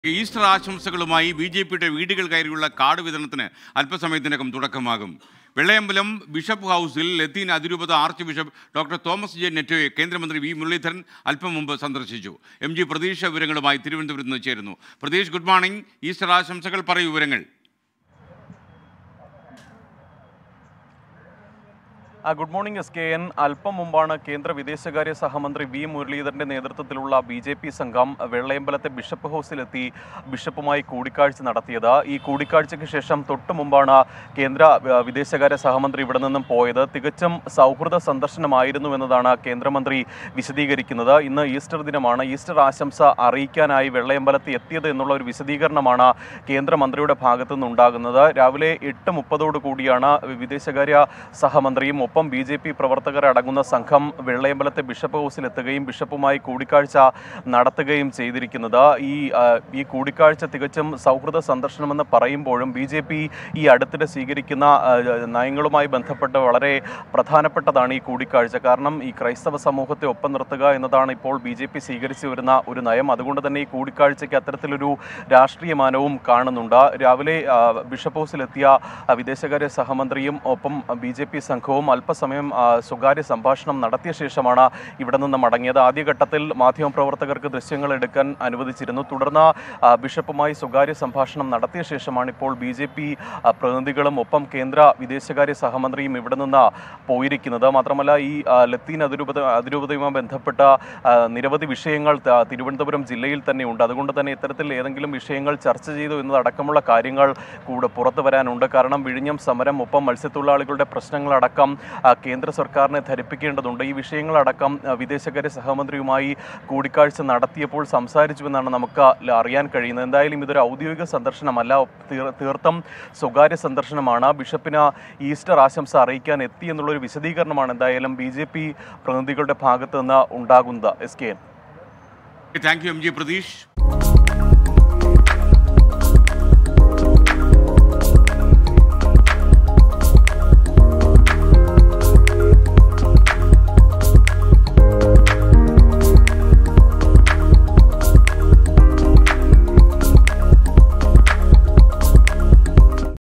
Easter ആശംസകളുമായി B J പിയുടെ വീടുകൾ കയറിയുള്ള card വിതരണത്തിന് അല്പസമയത്തിനകം തുടക്കമാകും വെള്ളയമ്പലം ബിഷപ്പ് ഹൗസിൽ ലത്തീൻ അതിരൂപത archbishop doctor Thomas J നെറ്റോയെ കേന്ദ്രമന്ത്രി വി മുരളീധരൻ അല്പം മുമ്പ് സന്ദർശിച്ചു എം ജി പ്രതീക്ഷ വിവരങ്ങളുമായി തിരുവനന്തപുരത്ത് നിന്ന് ചേരുന്നു പ്രതീഷ് ഗുഡ് മോർണിംഗ് ഈസ്റ്റർ ആശംസകൾ പറയൂ വിവരങ്ങൾ ആ, good morning S K N അല്പം മുമ്പാണ് കേന്ദ്ര വിദേശകാര്യ സഹമന്ത്രി വി മുരളീധരന്റെ നേതൃത്വത്തിലുള്ള ബി ജെ പി സംഘം വെള്ളയമ്പലത്തെ ബിഷപ്പ് ഹൗസിലെത്തി ബിഷപ്പുമായി കൂടിക്കാഴ്ച നടത്തിയത് ഈ കൂടിക്കാഴ്ചയ്ക്ക് ശേഷം തൊട്ടു മുമ്പാണ് കേന്ദ്ര ആ, വിദേശകാര്യ സഹമന്ത്രി ഇവിടെ നിന്നും പോയത് തികച്ചും സൗഹൃദ സന്ദർശനമായിരുന്നു എന്നതാണ് കേന്ദ്രമന്ത്രി വിശദീകരിക്കുന്നത് ഇന്ന് ഈസ്റ്റർ ദിനമാണ് ഈസ്റ്റർ ആശംസ അറിയിക്കാനായി വെള്ളയമ്പലത്ത് എത്തിയത് എന്നുള്ള ഒരു വിശദീകരണമാണ് കേന്ദ്രമന്ത്രിയുടെ ഭാഗത്തു നിന്നുണ്ടാകുന്നത് രാവിലെ എട്ട് മുപ്പതോടു കൂടിയാണ് വിദേശകാര്യ സഹമന്ത്രിയും ഒപ്പം ബി ജെ പി പ്രവർത്തകർ അടങ്ങുന്ന സംഘം വെള്ളയമ്പലത്തെ ബിഷപ്പ് ഹൗസിൽ എത്തുകയും ബിഷപ്പുമായി കൂടിക്കാഴ്ച നടത്തുകയും ചെയ്തിരിക്കുന്നത് ഈ ആ, ഈ കൂടിക്കാഴ്ച തികച്ചും സൗഹൃദ സന്ദർശനമെന്ന് പറയുമ്പോഴും ബി ജെ പി ഈ അടുത്തിടെ സ്വീകരിക്കുന്ന ആ, നയങ്ങളുമായി ബന്ധപ്പെട്ട് വളരെ പ്രധാനപ്പെട്ടതാണ് ഈ കൂടിക്കാഴ്ച കാരണം ഈ ക്രൈസ്തവ സമൂഹത്തെ ഒപ്പം നിർത്തുക എന്നതാണ് ഇപ്പോൾ ബി ജെ പി സ്വീകരിച്ചു വരുന്ന ഒരു നയം അതുകൊണ്ട് തന്നെ ഈ കൂടിക്കാഴ്ചയ്ക്ക് അത്തരത്തിലൊരു രാഷ്ട്രീയ മാനവും കാണുന്നുണ്ട് രാവിലെ ആ, ബിഷപ്പ് ഹൗസിലെത്തിയ ആ, വിദേശകാര്യ സഹമന്ത്രിയും ഒപ്പം ബി ജെ പി സംഘവും അല്പസമയം ആ, സ്വകാര്യ സംഭാഷണം നടത്തിയ ശേഷമാണ് ഇവിടെ നിന്ന് മടങ്ങിയത് ആദ്യഘട്ടത്തിൽ മാധ്യമപ്രവർത്തകർക്ക് ദൃശ്യങ്ങൾ എടുക്കാൻ അനുവദിച്ചിരുന്നു തുടർന്ന് ആ, ബിഷപ്പുമായി സ്വകാര്യ സംഭാഷണം നടത്തിയ ശേഷമാണ് ഇപ്പോൾ ബി ജെ പി പ്രതിനിധികളും ഒപ്പം കേന്ദ്ര വിദേശകാര്യ സഹമന്ത്രിയും ഇവിടെ നിന്ന് പോയിരിക്കുന്നത് മാത്രമല്ല ഈ ആ, ലത്തീൻ അതിരൂപത അതിരൂപതയുമായി ബന്ധപ്പെട്ട ആ, നിരവധി വിഷയങ്ങൾ ത- തിരുവനന്തപുരം ജില്ലയിൽ തന്നെ ഉണ്ട് അതുകൊണ്ട് തന്നെ ഇത്തരത്തിൽ ഏതെങ്കിലും വിഷയങ്ങൾ ചർച്ച ചെയ്തു എന്നതടക്കമുള്ള കാര്യങ്ങൾ കൂടെ പുറത്തു വരാനുണ്ട് കാരണം വിഴിഞ്ഞം സമരം ഒപ്പം മത്സ്യത്തൊഴിലാളികളുടെ പ്രശ്നങ്ങളടക്കം ആ, കേന്ദ്ര സർക്കാരിനെ ധരിപ്പിക്കേണ്ടതുണ്ട് ഈ വിഷയങ്ങളടക്കം ആ, വിദേശകാര്യ സഹമന്ത്രിയുമായി കൂടിക്കാഴ്ച നടത്തിയപ്പോൾ സംസാരിച്ചുവെന്നാണ് നമുക്ക് ല- അറിയാൻ കഴിയുന്നത് എന്തായാലും ഇതൊരു ഔദ്യോഗിക സന്ദർശനമല്ല തീർ- തീർത്തും സ്വകാര്യ സന്ദർശനമാണ് ബിഷപ്പിന് ഈസ്റ്റർ ആശംസ അറിയിക്കാൻ എത്തി എന്നുള്ളൊരു വിശദീകരണമാണ് എന്തായാലും ബി ജെ പി പ്രതിനിധികളുടെ ഭാഗത്ത് നിന്ന് ഉണ്ടാകുന്നത് S K N thank you M G Pratheesh